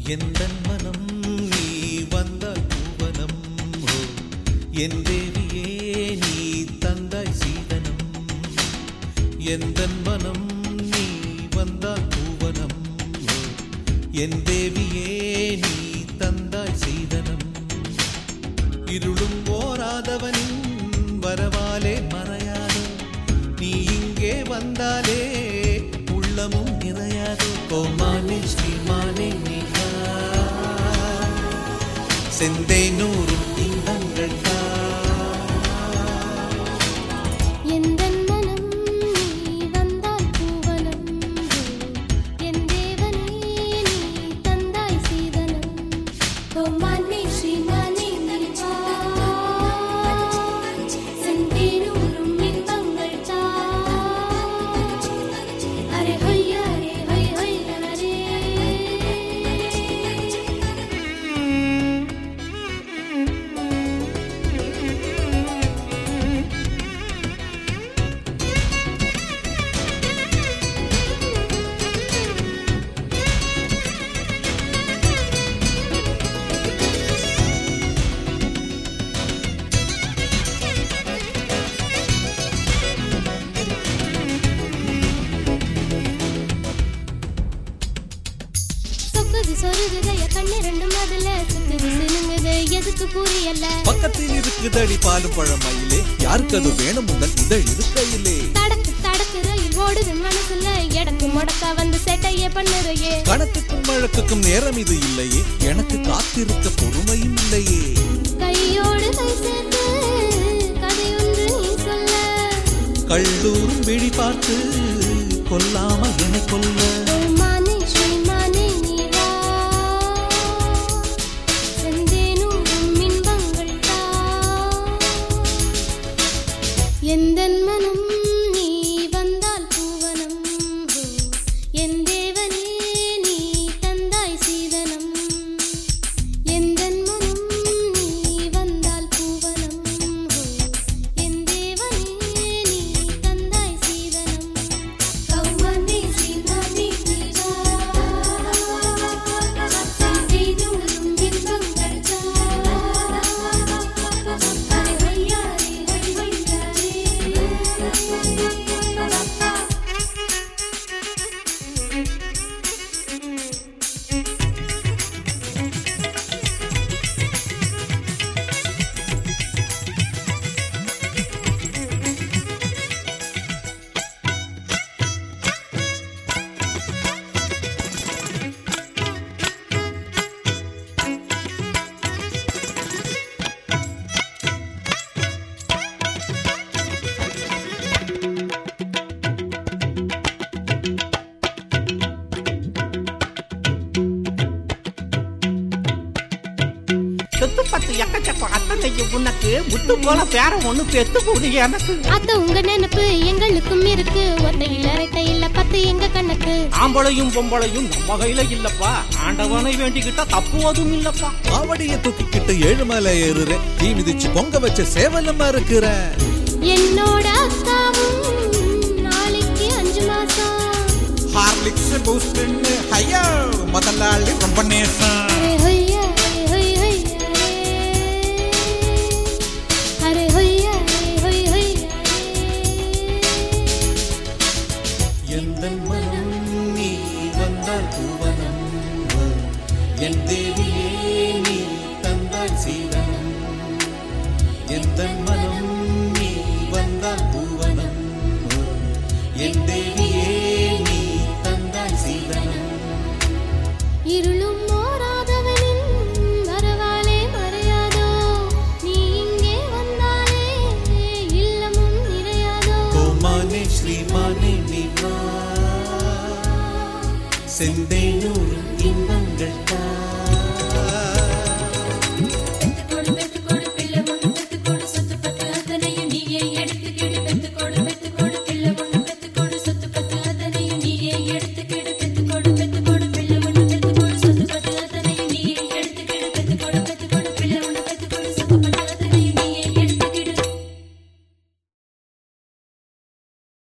எந்தன் மனம் நீ வந்தால் பூவனம் ஓ, என் தேவியே நீ தந்தாய் சீதனம் எந்தன் மனம் நீ வந்தால் பூவனம் ஓ, என் தேவியே நீ தந்தாய் சீதனம் இருளும் ஓராதவனின் வரவாலே மறையாதோ நீ இங்கே வந்தாலே உள்ளமும் நிறையாதோ கோமானே ஸ்ரீமானே நீகா செந்தை நூறும் இன்பங்கள் தா எந்தன் மனம் நீ வந்தால் பூவனம் என் தேவனே நீ தந்தாய் சீதனம் கோமானே ஸ்ரீமானே நீவா செந்தேனூரும் இன்பங்கள் தா அரே ஹொய்யா ரே ஹொய் ஹொய்யா ரே சொக்குது சொருகுதைய கண்ணு ரெண்டும் அதுல சுத்துது சினுங்குது எதுக்கு புரியல பக்கத்தில் இருக்குதடி பாலும் பழமயிலே யாருக்கு அது வேணும் முதல் இதழ் இருக்கையிலே தடக்கு தடக்கு ரயில் ஓடுது மனசுல எடக்கு முடக்க வந்து சேட்டையே பண்ணுறையே கணக்குக்கும் வழக்குக்கும் நேரம் இது இல்லையே எனக்கு காத்திருக்க பொறுமையும் இல்லையே கையோடு கை சேர்த்து கதையொன்று நீ சொல்ல கள்ளூரும் விழி பார்த்து கொல்லாம என்னை கொல்ல மானே ஸ்ரீமானே நீ வா செந்தேனூரும் இன்பங்கள் தா எந்தன் மனம் நீ வந்தால் பூவனம் ஹோ. என் தேவனே நீ தந்தாய் சீதனம் எந்தன் மனம் நீ வந்தால் பூவனம் ஹோ. என் தேவனே நீ தந்தாய் சீதனம் கௌமனே சீமானே நீவா செந்தேனூரும் இன்பங்கள் தா அரே ஹொய்யா ரே ஹொய் ஹொய்யா ரே சொத்து பத்து எக்கச்சக்கம் அத்தனையும் உனக்கு முத்து போல பேர ஒண்ணு பெத்து போகுது எனக்கு அத்த உங்க நினைப்பு எங்களுக்கும் இருக்கு ஒத்தையில ரெட்டையில பத்து எங்க கணக்கு ஆம்பளையும் பொம்பளையும் நம்ம கையில இல்லப்பா ஆண்டவனை வேண்டிக்கிட்டா தப்புவதும் இல்லப்பா காவடிய தூக்கிக்கிட்டு ஏழுமலை ஏறுறேன் தீ மிதிச்சு பொங்க வச்ச சேவலமா இருக்கிறேன் என்னோட அக்காவும் நாளைக்கு அஞ்சு மாசம் ஹார்லிக்ஸ் பூஸ்ட் ஐயா முதலாளி ரொம்ப நேசம் அரே ஹொய்யா ரே ஹொய் ஹொய்யா ரே அரே ஹொய்யா ரே ஹொய் ஹொய்யா ரே எந்த மனம் நீ வந்தால் பூவனம் என் தேவியே நீ தந்தால் சீதனம் எந்த மனம் நீ வந்தால் பூவனம் என் தேவியே நீ தந்தால் சீதனம் இருளும் மோராதவனின் வரவாலே மறையாதோ நீ இங்கே வந்தாலே இல்லமும் நிறையாதோ கோமானே ஸ்ரீமானே நிவா செந்தே